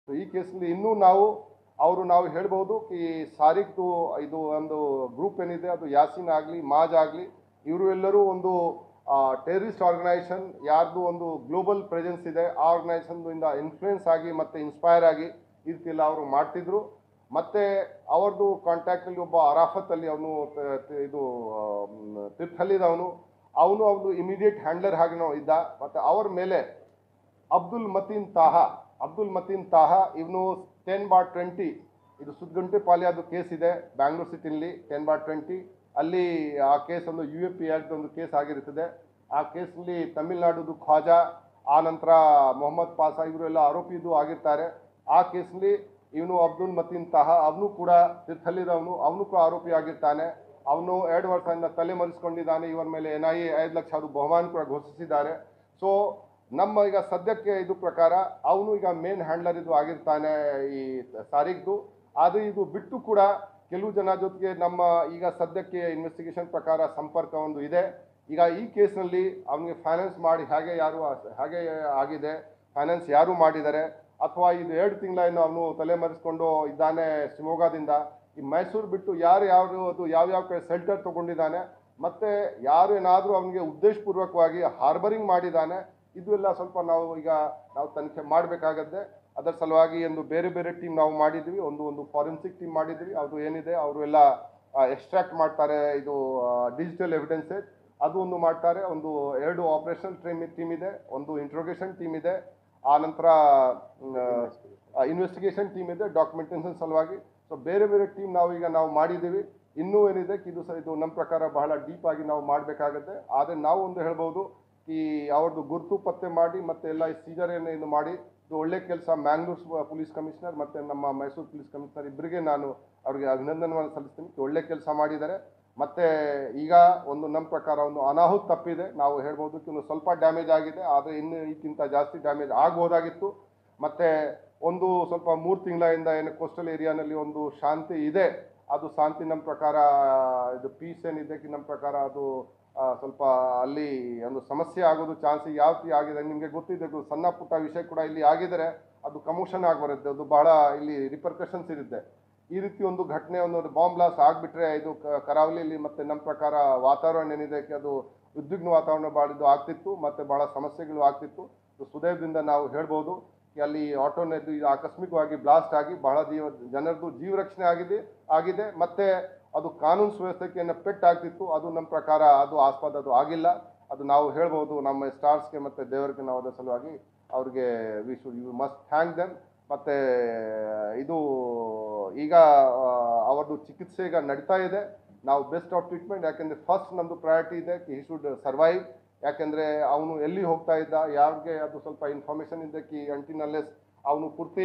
so ಈ ಕೇಸಲ್ಲಿ ಇನ್ನೂ ನಾವು ಅವರು ನಾವು ಹೇಳ್ಬೋದು ಈ ಸಾರಿಕ್ದು ಇದು ಒಂದು ಗ್ರೂಪ್ ಏನಿದೆ ಅದು ಯಾಸಿನ್ ಆಗಲಿ ಮಾಜ್ ಆಗಲಿ ಇವರು ಎಲ್ಲರೂ ಒಂದು ಟೆರರಿಸ್ಟ್ ಆರ್ಗನೈಸೇಷನ್ ಯಾರ್ದು ಒಂದು ಗ್ಲೋಬಲ್ ಪ್ರೆಸೆನ್ಸ್ ಇದೆ ಆ ಆರ್ಗನೈಸೇಷನ್ನಿಂದ ಇನ್ಫ್ಲೂಯೆನ್ಸ್ ಆಗಿ ಮತ್ತು ಇನ್ಸ್ಪೈರ್ ಆಗಿ ಈ ರೀತಿಯೆಲ್ಲ ಅವರು ಮಾಡ್ತಿದ್ರು ಮತ್ತು ಅವ್ರದ್ದು ಕಾಂಟ್ಯಾಕ್ಟಲ್ಲಿ ಒಬ್ಬ ಅರಾಫತ್ ಅಲ್ಲಿ ಅವನು ಇದು ತಿರ್ಥಲ್ಲಿದ್ದವನು ಅವನು ಅವನು ಇಮಿಡಿಯೇಟ್ ಹ್ಯಾಂಡ್ಲರ್ ಹಾಗೆ ಇದ್ದ ಮತ್ತು ಅವ್ರ ಮೇಲೆ ಅಬ್ದುಲ್ ಮತೀನ್ ತಾಹಾ ಅಬ್ದುಲ್ ಮತೀನ್ ತಾಹಾ ಇವನು ಟೆನ್ ಬಾರ್ ಟ್ವೆಂಟಿ ಇದು ಸುದ್ಗುಂಟೆ ಪಾಳ್ಯದು ಕೇಸ್ ಇದೆ ಬ್ಯಾಂಗ್ಳೂರ್ ಸಿಟಿಲಿ ಟೆನ್ ಬಾರ್ ಟ್ವೆಂಟಿ ಅಲ್ಲಿ ಆ ಕೇಸ್ ಒಂದು ಯು ಎ ಪಿ ಆ್ಯಕ್ಟ್ ಒಂದು ಕೇಸ್ ಆಗಿರುತ್ತದೆ ಆ ಕೇಸಲ್ಲಿ ತಮಿಳ್ನಾಡುದು ಖ್ವಾಜಾ ಆ ನಂತರ ಮೊಹಮ್ಮದ್ ಪಾಸಾ ಇವರು ಎಲ್ಲ ಆರೋಪಿದು ಆಗಿರ್ತಾರೆ ಆ ಕೇಸಲ್ಲಿ ಇವನು ಅಬ್ದುಲ್ ಮತೀನ್ ತಾಹಾ ಅವನು ಕೂಡ ತಿರ್ಥಲ್ಲಿದ್ದವನು ಅವನು ಕೂಡ ಆರೋಪಿ ಆಗಿರ್ತಾನೆ ಅವನು ಎರಡು ವರ್ಷದಿಂದ ತಲೆ ಮರೆಸ್ಕೊಂಡಿದ್ದಾನೆ ಇವರ ಮೇಲೆ ಎನ್ ಐ ಎ ಐದು ಲಕ್ಷ ಬಹುಮಾನ ಕೂಡ ಘೋಷಿಸಿದ್ದಾರೆ ಸೊ ನಮ್ಮ ಈಗ ಸದ್ಯಕ್ಕೆ ಇದು ಪ್ರಕಾರ ಅವನು ಈಗ ಮೇನ್ ಹ್ಯಾಂಡ್ಲರ್ ಇದು ಆಗಿರ್ತಾನೆ ಈ ಸಾರಿಗ್ದು ಆದರೆ ಇದು ಬಿಟ್ಟು ಕೂಡ ಕೆಲವು ಜನ ಜೊತೆಗೆ ನಮ್ಮ ಈಗ ಸದ್ಯಕ್ಕೆ ಇನ್ವೆಸ್ಟಿಗೇಷನ್ ಪ್ರಕಾರ ಸಂಪರ್ಕ ಒಂದು ಇದೆ ಈಗ ಈ ಕೇಸ್ನಲ್ಲಿ ಅವನಿಗೆ ಫೈನಾನ್ಸ್ ಮಾಡಿ ಹೇಗೆ ಯಾರು ಹೇಗೆ ಆಗಿದೆ ಫೈನಾನ್ಸ್ ಯಾರು ಮಾಡಿದ್ದಾರೆ ಅಥವಾ ಇದು ಎರಡು ತಿಂಗಳಿಂದ ಅವನು ತಲೆಮರೆಸ್ಕೊಂಡು ಇದ್ದಾನೆ ಶಿವಮೊಗ್ಗದಿಂದ ಈ ಮೈಸೂರು ಬಿಟ್ಟು ಯಾರು ಯಾರು ಅದು ಯಾವ್ಯಾವ ಕಡೆ ಸೆಲ್ಟರ್ ತಗೊಂಡಿದ್ದಾನೆ ಮತ್ತೆ ಯಾರು ಏನಾದರೂ ಅವನಿಗೆ ಉದ್ದೇಶಪೂರ್ವಕವಾಗಿ ಹಾರ್ಬರಿಂಗ್ ಮಾಡಿದ್ದಾನೆ ಇದು ಎಲ್ಲ ಸ್ವಲ್ಪ ನಾವು ಈಗ ನಾವು ತನಿಖೆ ಮಾಡಬೇಕಾಗತ್ತೆ ಅದರ ಸಲುವಾಗಿ ಒಂದು ಬೇರೆ ಬೇರೆ ಟೀಮ್ ನಾವು ಮಾಡಿದ್ವಿ ಒಂದು ಒಂದು ಫಾರೆನ್ಸಿಕ್ ಟೀಮ್ ಮಾಡಿದ್ವಿ ಅದು ಏನಿದೆ ಅವರು ಎಲ್ಲ ಎಕ್ಸ್ಟ್ರಾಕ್ಟ್ ಮಾಡ್ತಾರೆ ಇದು ಡಿಜಿಟಲ್ ಎವಿಡೆನ್ಸಸ್ ಅದು ಒಂದು ಮಾಡ್ತಾರೆ ಒಂದು ಎರಡು ಆಪರೇಷನ್ ಟೀಮ್ ಟೀಮ್ ಇದೆ ಒಂದು ಇಂಟ್ರೋಗೇಷನ್ ಟೀಮ್ ಇದೆ ಆ ನಂತರ ಇನ್ವೆಸ್ಟಿಗೇಷನ್ ಟೀಮ್ ಇದೆ ಡಾಕ್ಯುಮೆಂಟೇಷನ್ ಸಲುವಾಗಿ ಸೊ ಬೇರೆ ಬೇರೆ ಟೀಮ್ ನಾವು ಈಗ ನಾವು ಮಾಡಿದ್ದೀವಿ ಇನ್ನೂ ಏನಿದೆ ಇದು ಸ ಇದು ನಮ್ಮ ಪ್ರಕಾರ ಬಹಳ ಡೀಪ್ ಆಗಿ ನಾವು ಮಾಡಬೇಕಾಗತ್ತೆ ಆದರೆ ನಾವು ಒಂದು ಹೇಳ್ಬೋದು ಈ ಅವ್ರದ್ದು ಗುರುತು ಪತ್ತೆ ಮಾಡಿ ಮತ್ತೆ ಎಲ್ಲ ಸೀಜರ್ ಏನು ಇದು ಮಾಡಿ ಇದು ಒಳ್ಳೆ ಕೆಲಸ ಮ್ಯಾಂಗ್ಳೂರ್ ಪೊಲೀಸ್ ಕಮಿಷನರ್ ಮತ್ತೆ ನಮ್ಮ ಮೈಸೂರು ಪೊಲೀಸ್ ಕಮಿಷನರ್ ಇಬ್ಬರಿಗೆ ನಾನು ಅವ್ರಿಗೆ ಅಭಿನಂದನೆಗಳನ್ನು ಸಲ್ಲಿಸ್ತೀನಿ ಒಳ್ಳೆ ಕೆಲಸ ಮಾಡಿದ್ದಾರೆ ಮತ್ತೆ ಈಗ ಒಂದು ನಮ್ಮ ಪ್ರಕಾರ ಒಂದು ಅನಾಹುತ ತಪ್ಪಿದೆ ನಾವು ಹೇಳ್ಬೋದು ಇನ್ನು ಸ್ವಲ್ಪ ಡ್ಯಾಮೇಜ್ ಆಗಿದೆ ಆದರೆ ಇನ್ನು ಇದಕ್ಕಿಂತ ಜಾಸ್ತಿ ಡ್ಯಾಮೇಜ್ ಆಗ್ಬೋದಾಗಿತ್ತು ಮತ್ತೆ ಒಂದು ಸ್ವಲ್ಪ ಮೂರು ತಿಂಗಳಿಂದ ಏನು ಕೋಸ್ಟಲ್ ಏರಿಯಾನಲ್ಲಿ ಒಂದು ಶಾಂತಿ ಇದೆ ಅದು ಶಾಂತಿ ನಮ್ಮ ಪ್ರಕಾರ ಇದು ಪೀಸ್ ಏನಿದೆ ನಮ್ಮ ಪ್ರಕಾರ ಅದು ಆ, ಸ್ವಲ್ಪ ಅಲ್ಲಿ ಒಂದು ಸಮಸ್ಯೆ ಆಗೋದು ಚಾನ್ಸ್ ಯಾವ ರೀತಿ ಆಗಿದೆ ನಿಮಗೆ ಗೊತ್ತಿದೆ ಇದು ಸಣ್ಣ ಪುಟ್ಟ ವಿಷಯ ಕೂಡ ಇಲ್ಲಿ ಆಗಿದರೆ ಅದು ಕಮೋಷನ್ ಆಗಿಬರುತ್ತೆ ಅದು ಬಹಳ ಇಲ್ಲಿ ರಿಪರ್ಕಷನ್ಸ್ ಇರುತ್ತೆ ಈ ರೀತಿ ಒಂದು ಘಟನೆ ಒಂದು ಬಾಂಬ್ ಬ್ಲಾಸ್ಟ್ ಆಗಿಬಿಟ್ರೆ ಇದು ಕ- ಕರಾವಳಿಯಲ್ಲಿ ಮತ್ತೆ ನಮ್ಮ ಪ್ರಕಾರ ವಾತಾವರಣ ಏನಿದೆ ಅದು ಉದ್ವಿಗ್ನ ವಾತಾವರಣ ಭಾಳ ಇದು ಆಗ್ತಿತ್ತು ಮತ್ತೆ ಬಹಳ ಸಮಸ್ಯೆಗಳು ಆಗ್ತಿತ್ತು ಸೊ ಸುದೈವದಿಂದ ನಾವು ಹೇಳ್ಬೋದು ಕಿ ಅಲ್ಲಿ ಆಟೋನದ್ದು ಇದು ಆಕಸ್ಮಿಕವಾಗಿ ಬ್ಲಾಸ್ಟ್ ಆಗಿ ಬಹಳ ಜೀವ ಜನರದು ಜೀವ ರಕ್ಷಣೆ ಆಗಿದೆ ಆಗಿದೆ ಮತ್ತೆ ಅದು ಕಾನೂನು ಸುವ್ಯವಸ್ಥೆಗೆ ಏನು ಪೆಟ್ಟಾಗ್ತಿತ್ತು ಅದು ನಮ್ಮ ಪ್ರಕಾರ ಅದು ಆಸ್ಪದ ಅದು ಆಗಿಲ್ಲ ಅದು ನಾವು ಹೇಳ್ಬೋದು ನಮ್ಮ ಸ್ಟಾರ್ಸ್ಗೆ ಮತ್ತು ದೇವರಿಗೆ ನಾವು ಅದರ ಸಲುವಾಗಿ ಅವ್ರಿಗೆ we should you must thank them ಮತ್ತು ಇದು ಈಗ ಆ, ಅವರದ್ದು ಚಿಕಿತ್ಸೆ ಈಗ ನಡೀತಾ ಇದೆ ನಾವು ಬೆಸ್ಟ್ ಆಫ್ ಟ್ರೀಟ್ಮೆಂಟ್ ಯಾಕೆಂದರೆ ಫಸ್ಟ್ ನಮ್ಮದು ಪ್ರಯಾರಿಟಿ ಇದೆ ಕಿ ಹಿ ಶುಡ್ ಸರ್ವೈವ್ ಯಾಕೆಂದರೆ ಅವನು ಎಲ್ಲಿ ಹೋಗ್ತಾ ಇದ್ದ ಯಾರಿಗೆ ಅದು ಸ್ವಲ್ಪ ಇನ್ಫಾರ್ಮೇಷನ್ ಇದೆ ಕಿ ಅಂಟಿನಲ್ಲೆಸ್ ಅವನು ಪೂರ್ತಿ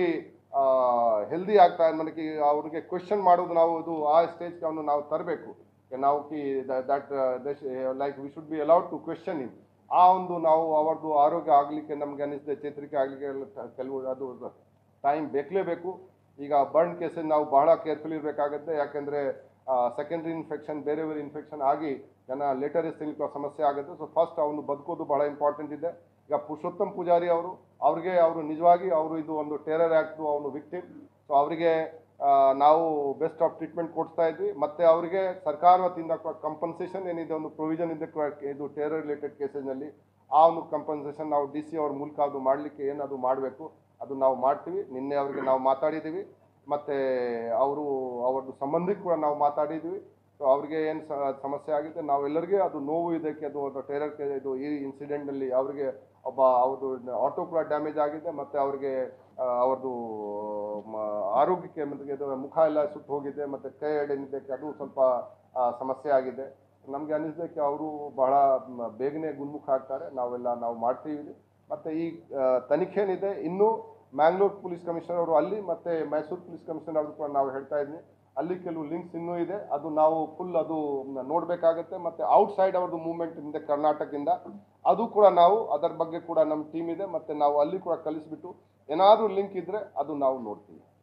ಹೆಲ್ದಿ ಆಗ್ತಾ ನನಗೆ ಅವ್ರಿಗೆ ಕ್ವೆಶನ್ ಮಾಡೋದು ನಾವು ಇದು ಆ ಸ್ಟೇಜ್ಗೆ ಅವನು ನಾವು ತರಬೇಕು ನಾವು ಕಿ that like we should be allowed to question in ಆ ಒಂದು ನಾವು ಅವರದ್ದು ಆರೋಗ್ಯ ಆಗಲಿಕ್ಕೆ ನಮ್ಗೆ ಅನಿಸಿದೆ ಚೇತರಿಕೆ ಆಗಲಿಕ್ಕೆ ಎಲ್ಲ ತ- ಕೆಲವು ಅದು ಟೈಮ್ ಬೇಕಲೇಬೇಕು ಈಗ ಬರ್ನ್ ಕೇಸಲ್ಲಿ ನಾವು ಬಹಳ ಕೇರ್ಫುಲ್ ಇರಬೇಕಾಗುತ್ತೆ ಯಾಕೆಂದರೆ ಸೆಕೆಂಡ್ರಿ ಇನ್ಫೆಕ್ಷನ್ ಬೇರೆ ಬೇರೆ ಇನ್ಫೆಕ್ಷನ್ ಆಗಿ ಜನ ಲೇಟರೆಸ್ಟ್ ಸಿಲ್ಕೋ ಸಮಸ್ಯೆ ಆಗುತ್ತೆ ಸೊ ಫಸ್ಟ್ ಅವನು ಬದುಕೋದು ಬಹಳ ಇಂಪಾರ್ಟೆಂಟ್ ಇದೆ ಈಗ ಪುರುಷೋತ್ತಮ್ ಪೂಜಾರಿ ಅವರು ಅವ್ರಿಗೆ ಅವರು ನಿಜವಾಗಿ ಅವರು ಇದು ಒಂದು ಟೆರರ್ ಆ್ಯಕ್ಟ್ದು ಅವನು ವಿಕ್ಟಿಮ್ ಸೊ ಅವರಿಗೆ ಆ, ನಾವು ಬೆಸ್ಟ್ ಆಫ್ ಟ್ರೀಟ್ಮೆಂಟ್ ಕೊಡ್ತಾ ಇದ್ವಿ ಮತ್ತೆ ಅವರಿಗೆ ಸರ್ಕಾರ ವತಿಯಿಂದ ಕಂಪನ್ಸೇಷನ್ ಏನಿದೆ ಒಂದು ಪ್ರೊವಿಷನ್ ಇದೆ ಕ- ಇದು ಟೆರರ್ ರಿಲೇಟೆಡ್ ಕೇಸಸ್ನಲ್ಲಿ ಆ ಒಂದು ಕಂಪನ್ಸೇಷನ್ ನಾವು ಡಿ ಸಿ ಅವ್ರ ಮೂಲಕ ಅದು ಮಾಡಲಿಕ್ಕೆ ಏನು ಅದು ಮಾಡಬೇಕು ಅದು ನಾವು ಮಾಡ್ತೀವಿ ನಿನ್ನೆ ಅವರಿಗೆ ನಾವು ಮಾತಾಡಿದ್ದೀವಿ ಮತ್ತು ಅವರು ಅವ್ರದ್ದು ಸಂಬಂಧಿಕ ಕೂಡ ನಾವು ಮಾತಾಡಿದ್ವಿ ಸೊ ಅವ್ರಿಗೆ ಏನು ಸಮಸ್ಯೆ ಆಗಿದೆ ನಾವೆಲ್ಲರಿಗೆ ಅದು ನೋವು ಇದಕ್ಕೆ ಅದು ಒಂದು ಟೆರರ್ ಇದು ಈ ಇನ್ಸಿಡೆಂಟ್ನಲ್ಲಿ ಅವರಿಗೆ ಒಬ್ಬ ಅವ್ರದ್ದು ಆಟೋ ಕೂಡ ಡ್ಯಾಮೇಜ್ ಆಗಿದೆ ಮತ್ತು ಅವ್ರಿಗೆ ಆ, ಅವ್ರದ್ದು ಮ- ಆರೋಗ್ಯಕ್ಕೆ ಮತ್ತು ಇದು ಮುಖ ಎಲ್ಲ ಸುಟ್ಟು ಹೋಗಿದೆ ಮತ್ತು ಕೈ ಏನಿದೆ ಅದು ಸ್ವಲ್ಪ ಆ, ಸಮಸ್ಯೆ ಆಗಿದೆ ನಮಗೆ ಅನಿಸಿದಕ್ಕೆ ಅವರು ಬಹಳ ಮ, ಬೇಗನೆ ಗುಣಮುಖ ಆಗ್ತಾರೆ ನಾವೆಲ್ಲ ನಾವು ಮಾಡ್ತೀವಿ ಮತ್ತು ಈ ಆ, ತನಿಖೆ ಏನಿದೆ ಇನ್ನೂ ಮ್ಯಾಂಗ್ಳೂರ್ ಪೊಲೀಸ್ ಕಮಿಷನರ್ ಅವರು ಅಲ್ಲಿ ಮತ್ತು ಮೈಸೂರು ಪೊಲೀಸ್ ಕಮಿಷನರ್ ಅವರು ಕೂಡ ನಾವು ಹೇಳ್ತಾ ಇದ್ವಿ ಅಲ್ಲಿ ಕೆಲವು ಲಿಂಕ್ಸ್ ಇನ್ನೂ ಇದೆ ಅದು ನಾವು ಫುಲ್ ಅದು ನೋಡಬೇಕಾಗತ್ತೆ ಮತ್ತು ಔಟ್ಸೈಡ್ ಅವ್ರದ್ದು ಮೂವ್ಮೆಂಟ್ ಇದೆ ಕರ್ನಾಟಕದಿಂದ ಅದು ಕೂಡ ನಾವು ಅದರ ಬಗ್ಗೆ ಕೂಡ ನಮ್ಮ ಟೀಮ್ ಇದೆ ಮತ್ತು ನಾವು ಅಲ್ಲಿ ಕೂಡ ಕಲಿಸ್ಬಿಟ್ಟು ಏನಾದರೂ ಲಿಂಕ್ ಇದ್ದರೆ ಅದು ನಾವು ನೋಡ್ತೀವಿ